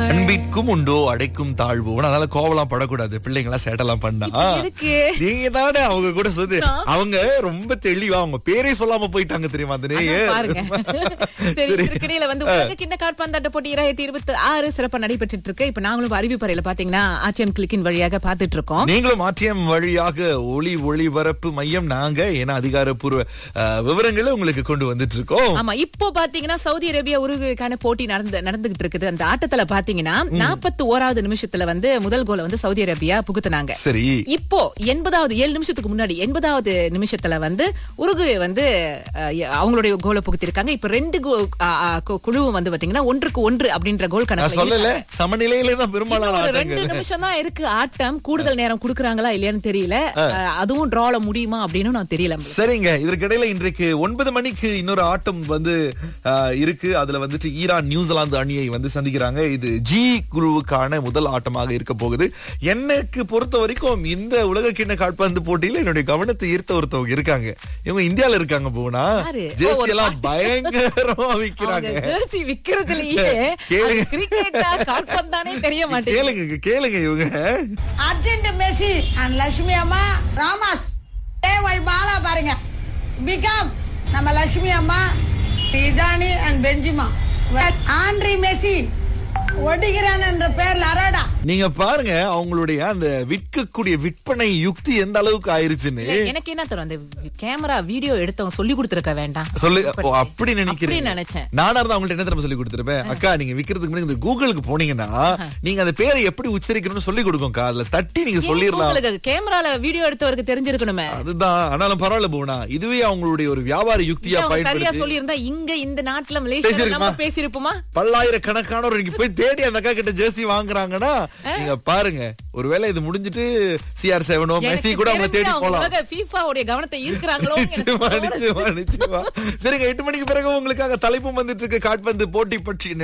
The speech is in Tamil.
அன்பிற்கும் உண்டோ அடைக்கும் தாழ்வு அதனால கோவலாம் படக்கூடாது பிள்ளைங்களா சேட்டெல்லாம் பண்ணா எதுக்கு? நீங்க தானே அவங்க கூட சொல்லு நான்? அவங்க ரொம்ப தெளிவா அவங்க பேரே சொல்லாம போயிட்டாங்க தெரியுமா அந்த அதான் நேயர் பாருங்க சரி சரி. இதற்கிடையில வந்து உலக கிண்ண கால்பந்தாட்ட போட்டி இரண்டாயிரத்தி இருபத்தி ஆறு சிறப்பா நடைபெற்றுட்டு இருக்கு இப்ப நாங்களும் அறிவிப்பறையில பாத்தீங்கன்னா ஆர்டிஎம் கிளிக்கின் வழியாக பாத்துட்டு இருக்கோம் நீங்களும் ஆர்டிஎம் வழியாக ஒளி ஒளிபரப்பு மையம் நாங்க ஏன்னா அதிகாரப்பூர்வ அஹ், விவரங்களை உங்களுக்கு கொண்டு வந்துட்டு இருக்கோம் ஆமா இப்போ பாத்தீங்கன்னா சவுதி அரேபியா உருகுக்கான போட்டி நடந்து நடந்துகிட்டு இருக்குது அந்த ஆட்டத்துல பாத்தீங்கன்னா நாற்பத்தி ஓராவது நிமிஷத்துல வந்து முதல் கோலை வந்து சவுதி அரேபியா புகுத்துனாங்க சரி இப்போ எண்பதாவது ஏழு நிமிஷத்துக்கு முன்னாடி எண்பதாவது நிமிஷத்துல வந்து உருகுவே வந்து அஹ், அவங்களுடைய கோலை புகுத்திருக்காங்க இப்ப ரெண்டு கோ- அ, அ, கு- குழுவும் வந்து பாத்தீங்கன்னா ஒன்றுக்கு ஒன்று அப்படின்ற கோல் நான் கணக்கு சொல்லல சமநிலையில தான் பெரும்பாலான இன்னும் ஒரு ரெண்டு ஆட்டங்கள் நிமிஷம் தான் இருக்கு ஆட்டம் கூடுதல் நேரம் குடுக்குறாங்களா இல்லையான்னு தெரியல அஹ், அதுவும் டிரால முடியுமா அப்படின்னு நான் தெரியல சரிங்க இதற்கிடையில இன்றைக்கு ஒன்பது மணிக்கு இன்னொரு ஆட்டம் வந்து ஆஹ், இருக்கு அதுல வந்துட்டு ஈரான் நியூசிலாந்து அணியை வந்து சந்திக்கிறாங்க இது ஜி குழுவுக்கான முதல் ஆட்டமாக இருக்க போகுது எனக்கு பொறுத்த வரைக்கும் இந்த உலக கிண்ண கால்பந்து போட்டியில என்னுடைய கவனத்தை ஈர்த்த ஒருத்தவங்க இருக்காங்க இவங்க இந்தியால இருக்காங்க போனா யாரு? ஓ, ஜேர்சி ஒரு எல்லாம் பயங்கரமா விக்கிறாங்க ஜெர்சி விக்கிறதுலயே கேளுங்க. கிரிக்கெட்டா கால்பந்தானே தெரிய மாட்டேங்குது கேளுங்க கேளுங்க இவங்க அர்ஜென்ட் மெஸ்ஸி அண்ட் லட்சுமி அம்மா ராமஸ் ஏ ஒய் பாலா பாருங்க பிகாம் நம்ம லட்சுமி அம்மா இதானி அண்ட் பெஞ்சிமா ஆண்ட்ரி மெஸ்ஸி ஒடிகிறான் என்ற பேர்ல அரடா நீங்க பாருங்க அவங்களுடைய அந்த விற்கக்கூடிய விற்பனை யுக்தி எந்த அளவுக்கு ஆயிருச்சுன்னு இல்ல, எனக்கு என்ன தரும் அந்த கேமரா வீடியோ எடுத்தவங்க சொல்லி கொடுத்துருக்க வேண்டாம் சொல்லு ஓ, அப்படி நினைக்கிறேன் அப்படி நினைச்சேன். நானா இருந்தா அவங்கள்ட்ட என்ன தெரியுமா சொல்லி கொடுத்துருப்பேன் அக்கா நீங்க விக்கிறதுக்கு முன்னாடி இந்த கூகுளுக்கு போனீங்கன்னா நீங்க அந்த பேரை எப்படி உச்சரிக்கணும்னு சொல்லி கொடுக்கும்க்கா அதுல தட்டி நீங்க சொல்லிடலாம் உங்களுக்கு கேமரால வீடியோ எடுத்தவருக்கு தெரிஞ்சிருக்கணுமே அதுதான் ஆனாலும் பரவாயில்ல போனா இதுவே அவங்களுடைய ஒரு வியாபார யுக்தியா அவங்க சரியா பயன்படுத்தி சொல்லி இருந்தா இங்க இந்த நாட்டுல மலேசியா பேசியிருக்குமா? நம்ம பேசியிருப்போமா பல்லாயிரக்கணக்கானோர் இன்னைக்கு போய் தேடி அந்த அக்கா கிட்ட ஜெர்சி வாங்குறாங்கன்னா நீங்க பாருங்க ஒருவேளை இது முடிஞ்சிட்டு சிஆர் செவனோ மெஸ்ஸி கூட அவங்களை தேடி போலாம் உலக FIFA உடைய கவனத்தை ஈர்க்கிறாங்களோ நிச்சயமா நிச்சயமா நிச்சயமா சரிங்க எட்டு மணிக்கு பிறகு உங்களுக்காக தலைப்பும் வந்துட்டு இருக்கு காட்பந்து போட்டி பற்றி